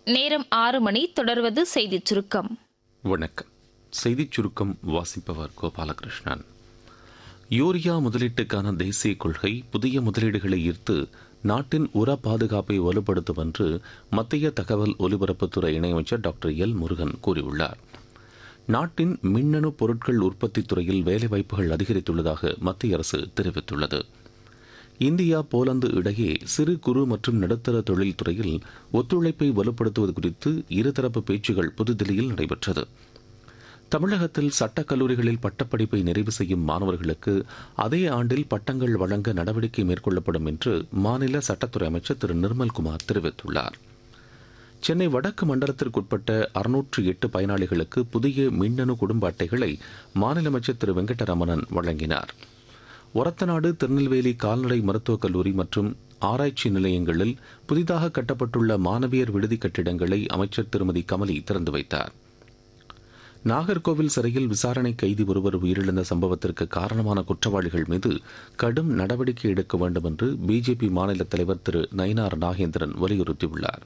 நேரம் ஆறு மணி தொடர்வது செய்திச் சுருக்கம் வணக்கம் செய்திச் சுருக்கம் வாசிப்பவர் கோபாலகிருஷ்ணன் யூரியா முதலீட்டுக்கான தேசிய கொள்கை புதிய முதலீடுகளை ஈர்த்து நாட்டின் உர பாதுகாப்பை வலுப்படுத்தும் என்று மத்திய தகவல் ஒலிபரப்புத்துறை இணையமைச்சர் டாக்டர் எல் முருகன் கூறியுள்ளார் நாட்டின் மின்னணு பொருட்கள் உற்பத்தித் துறையில் வேலைவாய்ப்புகள் அதிகரித்துள்ளதாக மத்திய அரசு தெரிவித்துள்ளது இந்தியா போலந்து இடையே சிறு குறு மற்றும் நடுத்தர தொழில் துறையில் ஒத்துழைப்பை வலுப்படுத்துவது குறித்து இருதரப்பு பேச்சுகள் புதுதில்லியில் நடைபெற்றது தமிழகத்தில் சட்டக் கல்லூரிகளில் பட்டப்படிப்பை நிறைவு செய்யும் மாணவர்களுக்கு அதே ஆண்டில் பட்டங்கள் வழங்க நடவடிக்கை மேற்கொள்ளப்படும் என்று மாநில சட்டத்துறை அமைச்சர் திரு நிர்மல்குமார் தெரிவித்துள்ளார் சென்னை வடக்கு மண்டலத்திற்குட்பட்ட அறுநூற்று எட்டு பயனாளிகளுக்கு புதிய மின்னணு குடும்ப அட்டைகளை மாநில அமைச்சர் திரு வெங்கடரமணன் வழங்கினார் ஒரத்தநாடு திருநெல்வேலி கால்நடை மருத்துவக் கல்லூரி மற்றும் ஆராய்ச்சி நிலையங்களில் புதிதாக கட்டப்பட்டுள்ள மாணவியர் விடுதி கட்டிடங்களை அமைச்சர் திருமதி கமலி திறந்து வைத்தார் நாகர்கோவில் சிறையில் விசாரணை கைதி ஒருவர் உயிரிழந்த சம்பவத்திற்கு காரணமான குற்றவாளிகள் மீது கடும் நடவடிக்கை எடுக்க வேண்டும் என்று பிஜேபி மாநில தலைவர் திரு நயினார் நாகேந்திரன் வலியுறுத்தியுள்ளார்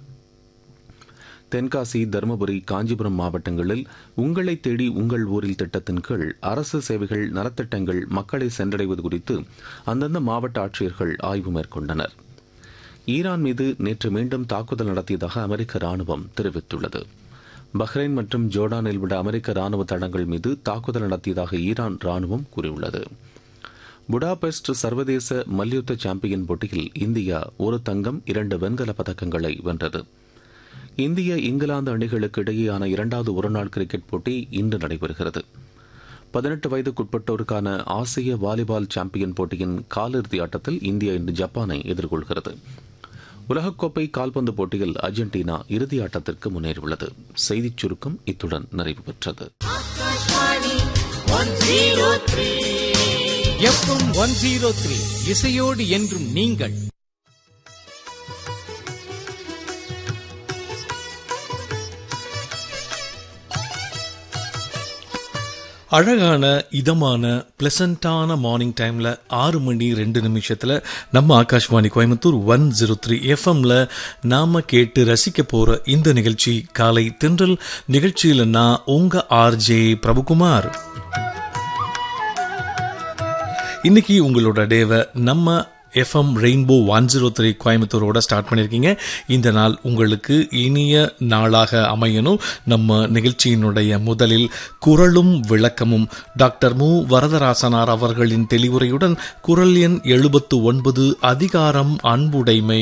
தென்காசி தருமபுரி காஞ்சிபுரம் மாவட்டங்களில் உங்களை தேடி உங்கள் ஊரில் திட்டத்தின் கீழ் அரசு சேவைகள் நலத்திட்டங்கள் மக்களை சென்றடைவது குறித்து அந்தந்த மாவட்ட ஆட்சியர்கள் ஆய்வு மேற்கொண்டனர் ஈரான் மீது நேற்று மீண்டும் தாக்குதல் நடத்தியதாக அமெரிக்க ராணுவம் தெரிவித்துள்ளது பஹ்ரைன் மற்றும் ஜோர்டானில் உள்ள அமெரிக்க ராணுவ தளங்கள் மீது தாக்குதல் நடத்தியதாக ஈரான் ராணுவம் கூறியுள்ளது புடாபெஸ்ட் சர்வதேச மல்யுத்த சாம்பியன் போட்டியில் இந்தியா ஒரு தங்கம் இரண்டு வெண்கல பதக்கங்களை வென்றது இந்திய இங்கிலாந்து அணிகளுக்கு இடையேயான இரண்டாவது ஒருநாள் கிரிக்கெட் போட்டி இன்று நடைபெறுகிறது பதினெட்டு வயதுக்குட்பட்டோருக்கான ஆசிய வாலிபால் சாம்பியன் போட்டியின் காலிறுதி ஆட்டத்தில் இந்தியா இன்று ஜப்பானை எதிர்கொள்கிறது உலகக்கோப்பை கால்பந்து போட்டியில் அர்ஜென்டினா இறுதி ஆட்டத்திற்கு முன்னேறியுள்ளது செய்திச் சுருக்கம் இத்துடன் நிறைவு பெற்றது எஃப்எம் ஒன் ஜீரோ த்ரீ இசையோடு என்றும் நீங்கள் அழகான இதமான பிளசண்டான மார்னிங் டைம்ல ஆறு மணி ரெண்டு நிமிஷத்துல நம்ம Akashvani Coimbatore one zero three எஃப்எம்ல நாம கேட்டு ரசிக்க போற இந்த நிகழ்ச்சி காலை தென்றல் நிகழ்ச்சியில நான் உங்க ஆர்ஜே பிரபுகுமார் இன்னைக்கு உங்களோட டேவை நம்ம FM rainbow one zero three கோயம்புத்தூரோட ஸ்டார்ட் பண்ணியிருக்கீங்க இந்த நாள் உங்களுக்கு இனிய நாளாக அமையணும் நம்ம நிகழ்ச்சியினுடைய முதலில் குரலும் விளக்கமும் டாக்டர் மு வரதராசனார் அவர்களின் தெளிவுரையுடன் குரல் எண் எழுபத்து ஒன்பது அதிகாரம் அன்புடைமை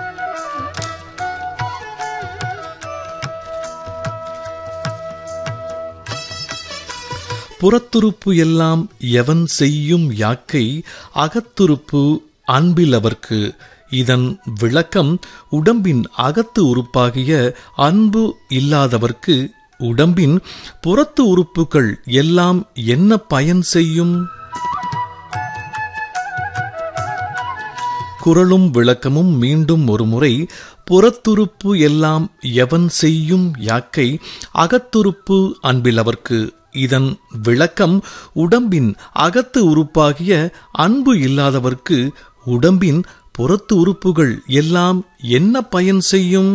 புறத்துறுப்பு எல்லாம் எவன் செய்யும் யாக்கை அகத்துறுப்பு அன்பில் அவர்க்கு இதன் விளக்கம் உடம்பின் அகத்து உறுப்பாகிய அன்பு இல்லாதவர்க்கு உடம்பின் புறத்து உறுப்புகள் எல்லாம் என்ன பயன் செய்யும் குரலும் விளக்கமும் மீண்டும் ஒருமுறை புறத்துறுப்பு எல்லாம் எவன் செய்யும் யாக்கை அகத்துறுப்பு அன்பிலவர்க்கு இதன் விளக்கம் உடம்பின் அகத்து உறுப்பாகிய அன்பு இல்லாதவர்க்கு உடம்பின் புறத்து உறுப்புகள் எல்லாம் என்ன பயன் செய்யும்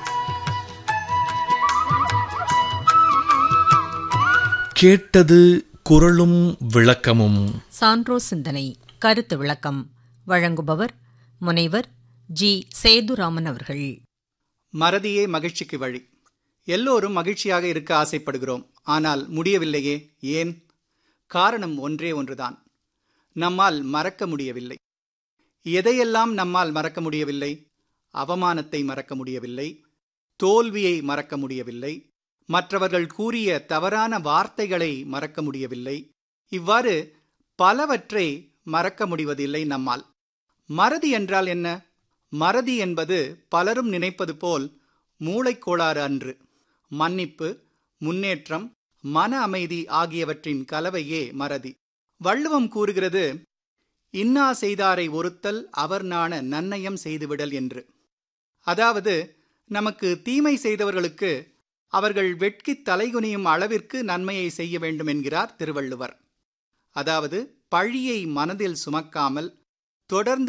கேட்டது குரலும் விளக்கமும் சான்றோ சிந்தனை கருத்து விளக்கம் வழங்குபவர் முனைவர் ஜி சேதுராமன் அவர்கள் மறதியே மகிழ்ச்சிக்கு வழி எல்லோரும் மகிழ்ச்சியாக இருக்க ஆசைப்படுகிறோம் ஆனால் முடியவில்லையே ஏன் காரணம் ஒன்றே ஒன்றுதான் நம்மால் மறக்க முடியவில்லை எதையெல்லாம் நம்மால் மறக்க முடியவில்லை அவமானத்தை மறக்க முடியவில்லை தோல்வியை மறக்க முடியவில்லை மற்றவர்கள் கூறிய தவறான வார்த்தைகளை மறக்க முடியவில்லை இவ்வாறு பலவற்றை மறக்க முடிவதில்லை நம்மால் மறதி என்றால் என்ன மறதி என்பது பலரும் நினைப்பது போல் மூளைக்கோளாறு அன்று மன்னிப்பு முன்னேற்றம் மன அமைதி ஆகியவற்றின் கலவையே மறதி வள்ளுவம் கூறுகிறது இன்னா செய்தாரை ஒருத்தல் அவர் நாண நன்னயம் செய்துவிடல் என்று அதாவது நமக்கு தீமை செய்தவர்களுக்கு அவர்கள் வெட்கி தலைகுனியும் அளவிற்கு நன்மையை செய்ய வேண்டும் என்கிறார் திருவள்ளுவர் அதாவது பழியை மனதில் சுமக்காமல் தொடர்ந்து